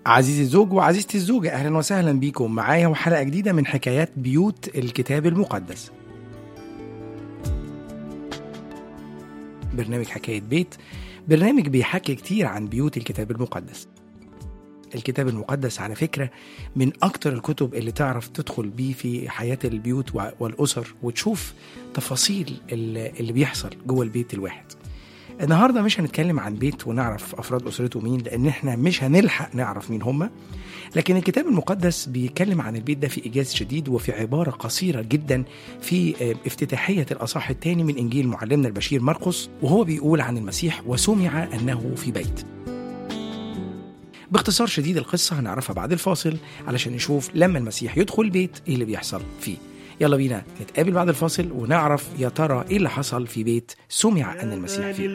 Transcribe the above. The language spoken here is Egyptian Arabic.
عزيزي الزوج وعزيزتي الزوجة أهلا وسهلا بيكم معايا وحلقة جديدة من حكايات بيوت الكتاب المقدس برنامج حكاية بيت برنامج بيحكي كتير عن بيوت الكتاب المقدس الكتاب المقدس على فكرة من أكتر الكتب اللي تعرف تدخل بيه في حياة البيوت والأسر وتشوف تفاصيل اللي بيحصل جوه البيت الواحد النهارده مش هنتكلم عن بيت ونعرف افراد اسرته مين لان احنا مش هنلحق نعرف مين هم لكن الكتاب المقدس بيتكلم عن البيت ده في ايجاز شديد وفي عباره قصيره جدا في افتتاحيه الاصحاح الثاني من انجيل معلمنا البشير مرقس وهو بيقول عن المسيح وسمع انه في بيت باختصار شديد القصه هنعرفها بعد الفاصل علشان نشوف لما المسيح يدخل البيت ايه اللي بيحصل فيه يلا بينا نتقابل بعد الفاصل ونعرف يا ترى ايه اللي حصل في بيت سمع ان المسيح فيه